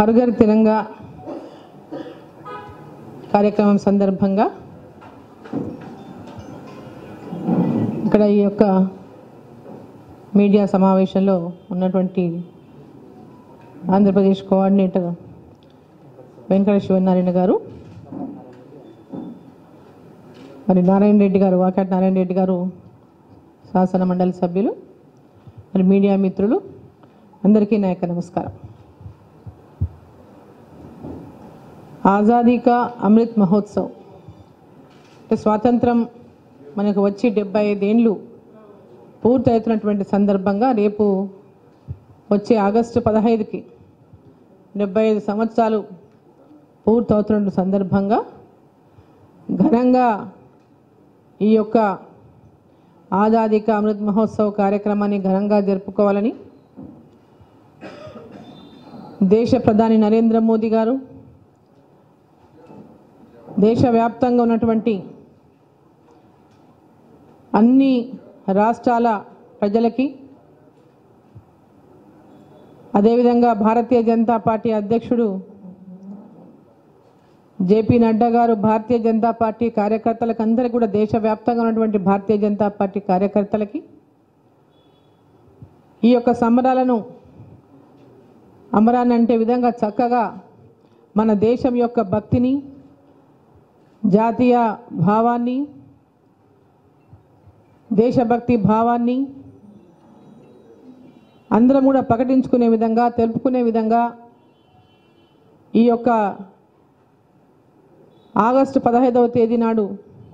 హర్ఘర్ తిరంగా కార్యక్రమం సందర్భంగా ఇక్కడ ఈ యొక్క మీడియా సమావేశంలో ఉన్నటువంటి ఆంధ్రప్రదేశ్ కోఆర్డినేటర్ వెంకట శివనారాయణ గారు మరి నారాయణ రెడ్డి గారు వాకాటి నారాయణ రెడ్డి గారు శాసన మండలి సభ్యులు మరి మీడియా మిత్రులు అందరికీ నా యొక్క నమస్కారం ఆజాదీ కా అమృత్ మహోత్సవ్ అంటే స్వాతంత్రం మనకు వచ్చి డెబ్బై ఐదేండ్లు పూర్తవుతున్నటువంటి సందర్భంగా రేపు వచ్చే ఆగస్టు పదహైదుకి డెబ్బై ఐదు సంవత్సరాలు పూర్తవుతున్న సందర్భంగా ఘనంగా ఈ యొక్క ఆజాదీ కా అమృత్ మహోత్సవ్ కార్యక్రమాన్ని ఘనంగా జరుపుకోవాలని దేశ ప్రధాని నరేంద్ర మోదీ గారు దేశవ్యాప్తంగా ఉన్నటువంటి అన్ని రాష్ట్రాల ప్రజలకి అదేవిధంగా భారతీయ జనతా పార్టీ అధ్యక్షుడు జేపీ నడ్డా గారు భారతీయ జనతా పార్టీ కార్యకర్తలకు అందరికీ కూడా దేశవ్యాప్తంగా ఉన్నటువంటి భారతీయ జనతా పార్టీ కార్యకర్తలకి ఈ యొక్క సంబరాలను అమరాన్ని అంటే విధంగా చక్కగా మన దేశం యొక్క భక్తిని జాతీయ భావాన్ని దేశభక్తి భావాన్ని అందరం కూడా ప్రకటించుకునే విధంగా తెలుపుకునే విధంగా ఈ యొక్క ఆగస్టు పదహైదవ తేదీ నాడు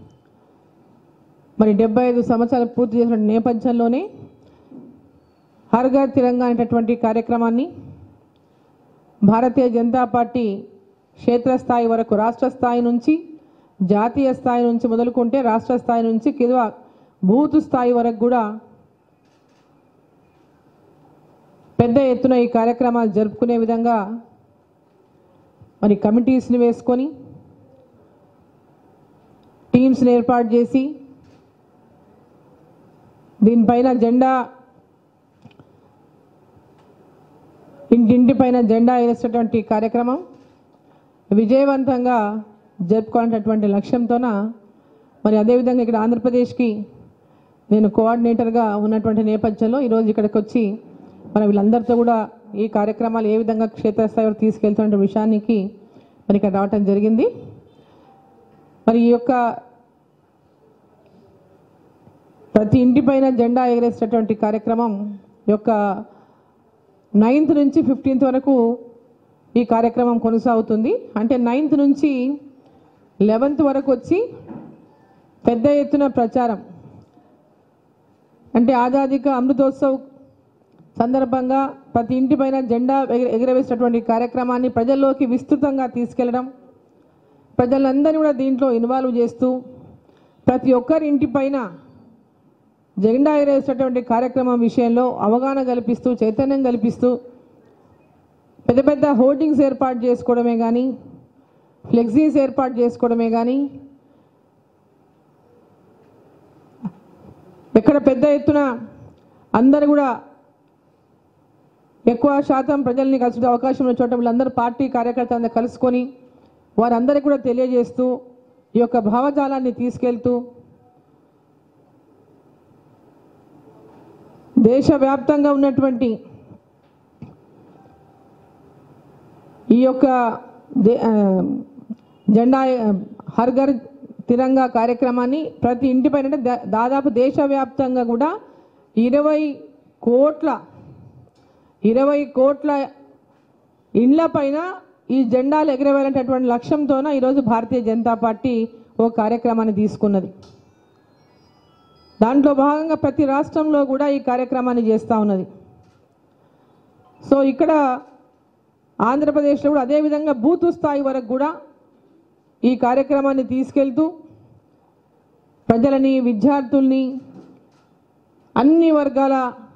మరి డెబ్బై ఐదు సంవత్సరాలు పూర్తి చేసిన నేపథ్యంలోనే హర్ ఘర్ తిరంగా అనేటటువంటి కార్యక్రమాన్ని భారతీయ జనతా పార్టీ క్షేత్రస్థాయి వరకు రాష్ట్ర స్థాయి నుంచి జాతీయ స్థాయి నుంచి మొదలుకుంటే రాష్ట్ర స్థాయి నుంచి కింద బూత్ స్థాయి వరకు కూడా పెద్ద ఎత్తున ఈ కార్యక్రమాలు జరుపుకునే విధంగా మరి కమిటీస్ని వేసుకొని టీమ్స్ని ఏర్పాటు చేసి దీనిపైన జెండా ఇంటింటి పైన జెండా వేసేటటువంటి కార్యక్రమం విజయవంతంగా జరుపుకోవాలనేటటువంటి లక్ష్యంతోన మరి అదేవిధంగా ఇక్కడ ఆంధ్రప్రదేశ్కి నేను కోఆర్డినేటర్గా ఉన్నటువంటి నేపథ్యంలో ఈరోజు ఇక్కడికి వచ్చి మరి వీళ్ళందరితో కూడా ఈ కార్యక్రమాలు ఏ విధంగా క్షేత్రస్థాయి వరకు తీసుకెళ్తున్న విషయానికి మరి ఇక్కడ రావటం జరిగింది మరి ఈ యొక్క ప్రతి ఇంటిపైన జెండా ఎగరేసేటటువంటి కార్యక్రమం యొక్క నైన్త్ నుంచి ఫిఫ్టీన్త్ వరకు ఈ కార్యక్రమం కొనసాగుతుంది అంటే నైన్త్ నుంచి లెవెన్త్ వరకు వచ్చి పెద్ద ఎత్తున ప్రచారం అంటే ఆజాదీక అమృతోత్సవ్ సందర్భంగా ప్రతి ఇంటిపైన జెండా ఎగర ఎగరవేసినటువంటి కార్యక్రమాన్ని ప్రజల్లోకి విస్తృతంగా తీసుకెళ్లడం ప్రజలందరినీ కూడా దీంట్లో ఇన్వాల్వ్ చేస్తూ ప్రతి ఒక్కరి ఇంటిపైన జెండా ఎగరేసేటటువంటి కార్యక్రమం విషయంలో అవగాహన కల్పిస్తూ చైతన్యం కల్పిస్తూ పెద్ద పెద్ద హోర్డింగ్స్ ఏర్పాటు చేసుకోవడమే కానీ ఫ్లెక్సీస్ ఏర్పాటు చేసుకోవడమే కానీ ఎక్కడ పెద్ద ఎత్తున అందరు కూడా ఎక్కువ శాతం ప్రజల్ని కలిసే అవకాశం ఉన్న చోట వీళ్ళందరూ పార్టీ కార్యకర్తలందరూ కలుసుకొని వారందరికీ కూడా తెలియజేస్తూ ఈ యొక్క భావజాలాన్ని తీసుకెళ్తూ దేశవ్యాప్తంగా ఉన్నటువంటి ఈ యొక్క దే- ఆ, జెండా ఆ, హర్ ఘర్ తిరంగా కార్యక్రమాన్ని ప్రతి ఇంటిపైన అంటే దా- దాదాపు దేశవ్యాప్తంగా కూడా ఇరవై కోట్ల ఇరవై కోట్ల ఇండ్ల పైన ఈ జెండాలు ఎగరవేయాలనేటటువంటి లక్ష్యంతోన ఈరోజు భారతీయ జనతా పార్టీ ఓ కార్యక్రమాన్ని తీసుకున్నది దాంట్లో భాగంగా ప్రతి రాష్ట్రంలో కూడా ఈ కార్యక్రమాన్ని చేస్తూ ఉన్నది సో ఇక్కడ ఆంధ్రప్రదేశ్లో కూడా అదేవిధంగా బూత్ స్థాయి వరకు కూడా ఈ కార్యక్రమాన్ని తీసుకెళ్తూ ప్రజలని విద్యార్థుల్ని అన్ని వర్గాల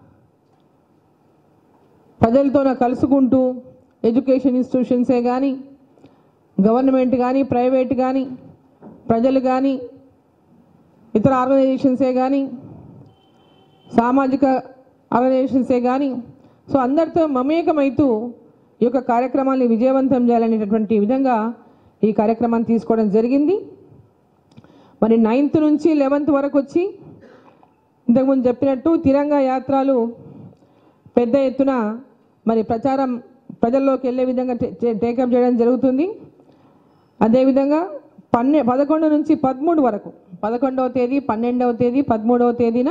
ప్రజలతో కలుసుకుంటూ ఎడ్యుకేషన్ ఇన్స్టిట్యూషన్సే కానీ గవర్నమెంట్ కానీ ప్రైవేట్ కానీ ప్రజలు కానీ ఇతర ఆర్గనైజేషన్సే కానీ సామాజిక ఆర్గనైజేషన్సే కానీ సో అందరితో మమేకమైతూ ఈ యొక్క కార్యక్రమాన్ని విజయవంతం చేయాలనేటటువంటి విధంగా ఈ కార్యక్రమాన్ని తీసుకోవడం జరిగింది మరి నైన్త్ నుంచి లెవెన్త్ వరకు వచ్చి ఇంతకుముందు చెప్పినట్టు తిరంగా యాత్రలు పెద్ద ఎత్తున మరి ప్రచారం ప్రజల్లోకి వెళ్ళే విధంగా టే- టే- టేకప్ చేయడం జరుగుతుంది అదేవిధంగా పన్నె పదకొండు నుంచి పదమూడు వరకు పదకొండవ తేదీ పన్నెండవ తేదీ పదమూడవ తేదీన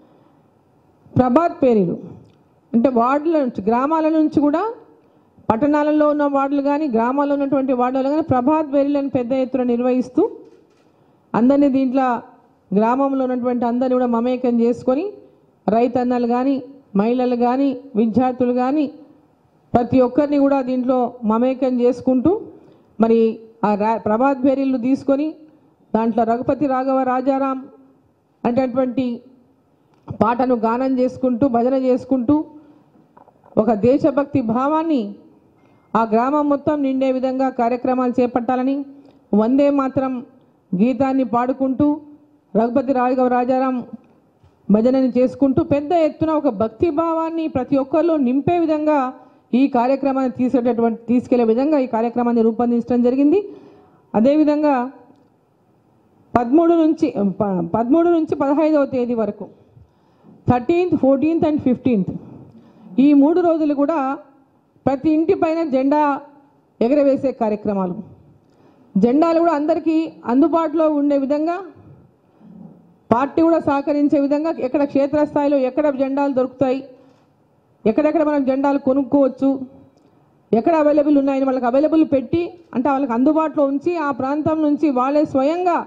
ప్రభాత్ పేరీలు అంటే వార్డుల నుంచి గ్రామాల నుంచి కూడా పట్టణాలలో ఉన్న వార్డులు కానీ గ్రామాల్లో ఉన్నటువంటి వార్డులు కానీ ప్రభాత్ పేరీలను పెద్ద ఎత్తున నిర్వహిస్తూ అందరినీ దీంట్లో గ్రామంలో ఉన్నటువంటి అందరినీ కూడా మమేకం చేసుకొని రైతన్నలు కానీ మహిళలు కానీ విద్యార్థులు కానీ ప్రతి ఒక్కరిని కూడా దీంట్లో మమేకం చేసుకుంటూ మరి ఆ రా ప్రభాత్ బేరీలు తీసుకొని దాంట్లో రఘుపతి రాఘవ రాజారాం అనేటటువంటి పాటను గానం చేసుకుంటూ భజన చేసుకుంటూ ఒక దేశభక్తి భావాన్ని ఆ గ్రామం మొత్తం నిండే విధంగా కార్యక్రమాలు చేపట్టాలని వందే మాత్రం గీతాన్ని పాడుకుంటూ రఘుపతి రాఘవ రాజారాం భజనని చేసుకుంటూ పెద్ద ఎత్తున ఒక భక్తి భావాన్ని ప్రతి ఒక్కరిలో నింపే విధంగా ఈ కార్యక్రమాన్ని తీసుకెళ్ళేటువంటి తీసుకెళ్లే విధంగా ఈ కార్యక్రమాన్ని రూపొందించడం జరిగింది అదేవిధంగా పదమూడు నుంచి ప- పదమూడు నుంచి పదహైదవ తేదీ వరకు థర్టీన్త్ ఫోర్టీన్త్ అండ్ ఫిఫ్టీన్త్ ఈ మూడు రోజులు కూడా ప్రతి ఇంటి పైన జెండా ఎగరవేసే కార్యక్రమాలు జెండాలు కూడా అందరికీ అందుబాటులో ఉండే విధంగా పార్టీ కూడా సహకరించే విధంగా ఎక్కడ క్షేత్రస్థాయిలో ఎక్కడ జెండాలు దొరుకుతాయి ఎక్కడెక్కడ మనం జెండాలు కొనుక్కోవచ్చు ఎక్కడ అవైలబుల్ ఉన్నాయని వాళ్ళకి అవైలబుల్ పెట్టి అంటే వాళ్ళకి అందుబాటులో ఉంచి ఆ ప్రాంతం నుంచి వాళ్ళే స్వయంగా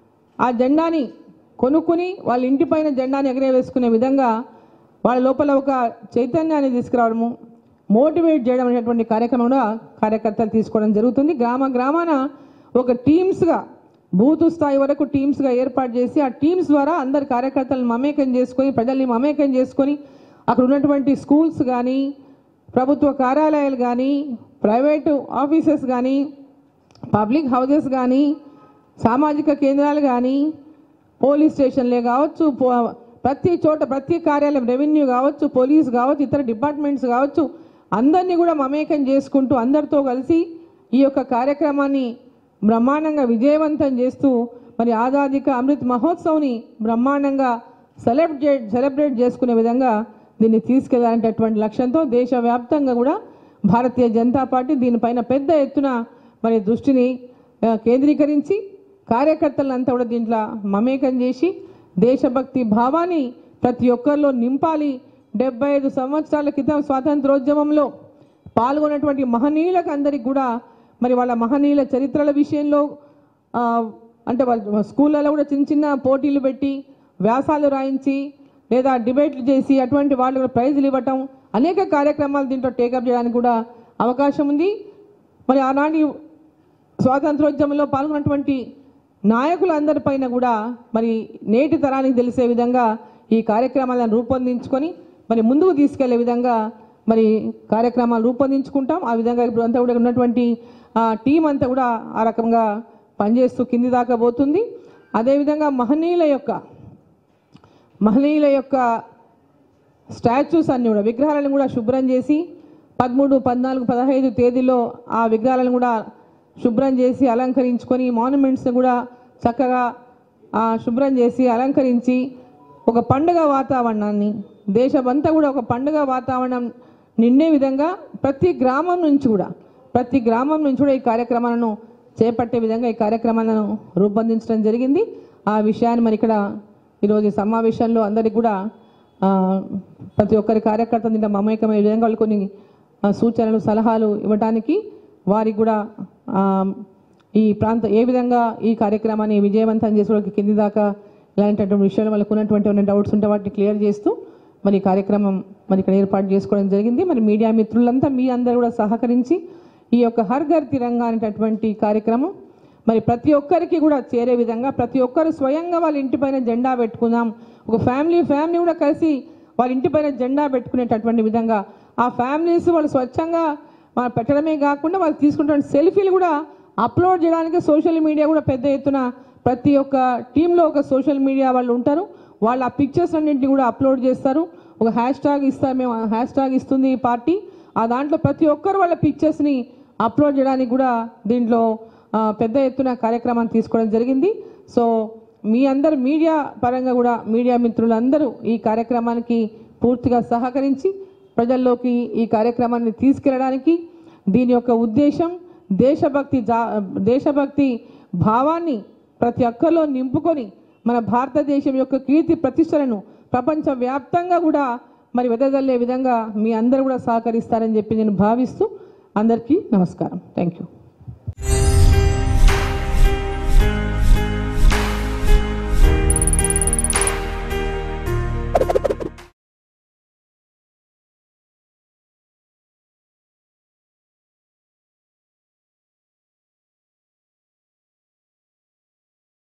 ఆ జెండాని కొనుక్కుని వాళ్ళ ఇంటి పైన జెండాని ఎగరవేసుకునే విధంగా వాళ్ళ లోపల ఒక చైతన్యాన్ని తీసుకురావడము మోటివేట్ చేయడం అనేటువంటి కార్యక్రమం కూడా కార్యకర్తలు తీసుకోవడం జరుగుతుంది గ్రామ గ్రామాన ఒక టీమ్స్గా బూత్ స్థాయి వరకు టీమ్స్గా ఏర్పాటు చేసి ఆ టీమ్స్ ద్వారా అందరి కార్యకర్తలను మమేకం చేసుకొని ప్రజల్ని మమేకం చేసుకొని అక్కడ ఉన్నటువంటి స్కూల్స్ కానీ ప్రభుత్వ కార్యాలయాలు కానీ ప్రైవేటు ఆఫీసెస్ కానీ పబ్లిక్ హౌసెస్ కానీ సామాజిక కేంద్రాలు కానీ పోలీస్ స్టేషన్లే కావచ్చు పో- ప్రతి చోట ప్రతి కార్యాలయం రెవెన్యూ కావచ్చు పోలీస్ కావచ్చు ఇతర డిపార్ట్మెంట్స్ కావచ్చు అందరినీ కూడా మమేకం చేసుకుంటూ అందరితో కలిసి ఈ యొక్క కార్యక్రమాన్ని బ్రహ్మాండంగా విజయవంతం చేస్తూ మరి ఆజాదీక అమృత్ మహోత్సవ్ని బ్రహ్మాండంగా సెలబ్రేట్ సెలబ్రేట్ చేసుకునే విధంగా దీన్ని తీసుకెళ్లాలనేటటువంటి లక్ష్యంతో దేశవ్యాప్తంగా కూడా భారతీయ జనతా పార్టీ దీనిపైన పెద్ద ఎత్తున మరి దృష్టిని ఆ, కేంద్రీకరించి కార్యకర్తలంతా కూడా దీంట్లో మమేకం చేసి దేశభక్తి భావాన్ని ప్రతి ఒక్కరిలో నింపాలి డెబ్బై ఐదు సంవత్సరాల క్రితం స్వాతంత్రోద్యమంలో పాల్గొన్నటువంటి మహనీయులకు అందరికి కూడా మరి వాళ్ళ మహనీయుల చరిత్రల విషయంలో ఆ, అంటే వాళ్ళ స్కూళ్ళలో కూడా చిన్న చిన్న పోటీలు పెట్టి వ్యాసాలు రాయించి లేదా డిబేట్లు చేసి అటువంటి వాళ్ళు కూడా ప్రైజులు ఇవ్వటం అనేక కార్యక్రమాలు దీంట్లో టేకప్ చేయడానికి కూడా అవకాశం ఉంది మరి ఆనాటి స్వాతంత్రోద్యమంలో పాల్గొన్నటువంటి నాయకులందరిపైన కూడా మరి నేటి తరానికి తెలిసే విధంగా ఈ కార్యక్రమాలను రూపొందించుకొని మరి ముందుకు తీసుకెళ్లే విధంగా మరి కార్యక్రమాలు రూపొందించుకుంటాం ఆ విధంగా ఇప్పుడు అంతా కూడా ఉన్నటువంటి ఆ టీం అంతా కూడా ఆ రకంగా పనిచేస్తూ కింది దాకా పోతుంది అదేవిధంగా మహనీయుల యొక్క మహనీయుల యొక్క స్టాచ్యూస్ అన్ని కూడా విగ్రహాలను కూడా శుభ్రం చేసి పదమూడు పద్నాలుగు పదహైదు తేదీలో ఆ విగ్రహాలను కూడా శుభ్రం చేసి అలంకరించుకొని మాన్యుమెంట్స్ని కూడా చక్కగా ఆ, శుభ్రం చేసి అలంకరించి ఒక పండుగ వాతావరణాన్ని దేశమంతా కూడా ఒక పండుగ వాతావరణం నిండే విధంగా ప్రతి గ్రామం నుంచి కూడా ప్రతి గ్రామం నుంచి కూడా ఈ కార్యక్రమాలను చేపట్టే విధంగా ఈ కార్యక్రమాలను రూపొందించడం జరిగింది ఆ విషయాన్ని మరి ఇక్కడ ఈరోజు ఈ సమావేశంలో అందరికి కూడా ఆ, ప్రతి ఒక్కరి కార్యకర్త దీంట్లో మమేకమయ్యే విధంగా వాళ్ళు కొన్ని ఆ, సూచనలు సలహాలు ఇవ్వడానికి వారికి కూడా ఆ, ఈ ప్రాంత ఏ విధంగా ఈ కార్యక్రమాన్ని విజయవంతం చేసుకోవడానికి కింది దాకా ఇలాంటి విషయాలు వాళ్ళకు ఉన్నటువంటి ఏమైనా డౌట్స్ ఉంటే వాటిని క్లియర్ చేస్తూ మరి ఈ కార్యక్రమం మరి ఇక్కడ ఏర్పాటు చేసుకోవడం జరిగింది మరి మీడియా మిత్రులంతా మీ అందరూ కూడా సహకరించి ఈ యొక్క హర్ ఘర్ తిరంగా అనేటటువంటి కార్యక్రమం మరి ప్రతి ఒక్కరికి కూడా చేరే విధంగా ప్రతి ఒక్కరు స్వయంగా వాళ్ళ ఇంటిపైన జెండా పెట్టుకుందాం ఒక ఫ్యామిలీ ఫ్యామిలీ కూడా కలిసి వాళ్ళ ఇంటిపైన జెండా పెట్టుకునేటటువంటి విధంగా ఆ ఫ్యామిలీస్ వాళ్ళు స్వచ్ఛంగా మన పెట్టడమే కాకుండా వాళ్ళు తీసుకుంటున్న సెల్ఫీలు కూడా అప్లోడ్ చేయడానికి సోషల్ మీడియా కూడా పెద్ద ఎత్తున ప్రతి ఒక్క టీంలో ఒక సోషల్ మీడియా వాళ్ళు ఉంటారు వాళ్ళు ఆ పిక్చర్స్ అన్నింటినీ కూడా అప్లోడ్ చేస్తారు ఒక హ్యాష్ ట్యాగ్ ఇస్తారు మేము హ్యాష్ ట్యాగ్ ఇస్తుంది ఈ పార్టీ ఆ దాంట్లో ప్రతి ఒక్కరు వాళ్ళ పిక్చర్స్ని అప్లోడ్ చేయడానికి కూడా దీంట్లో ఆ, పెద్ద ఎత్తున కార్యక్రమాన్ని తీసుకోవడం జరిగింది సో మీ అందరు మీడియా పరంగా కూడా మీడియా మిత్రులందరూ ఈ కార్యక్రమానికి పూర్తిగా సహకరించి ప్రజల్లోకి ఈ కార్యక్రమాన్ని తీసుకెళ్ళడానికి దీని యొక్క ఉద్దేశం దేశభక్తి జా దేశభక్తి భావాన్ని ప్రతి ఒక్కరిలో నింపుకొని మన భారతదేశం యొక్క కీర్తి ప్రతిష్టలను ప్రపంచవ్యాప్తంగా కూడా మరి వెదజల్లే విధంగా మీ అందరూ కూడా సహకరిస్తారని చెప్పి నేను భావిస్తూ అందరికీ నమస్కారం థ్యాంక్ యూ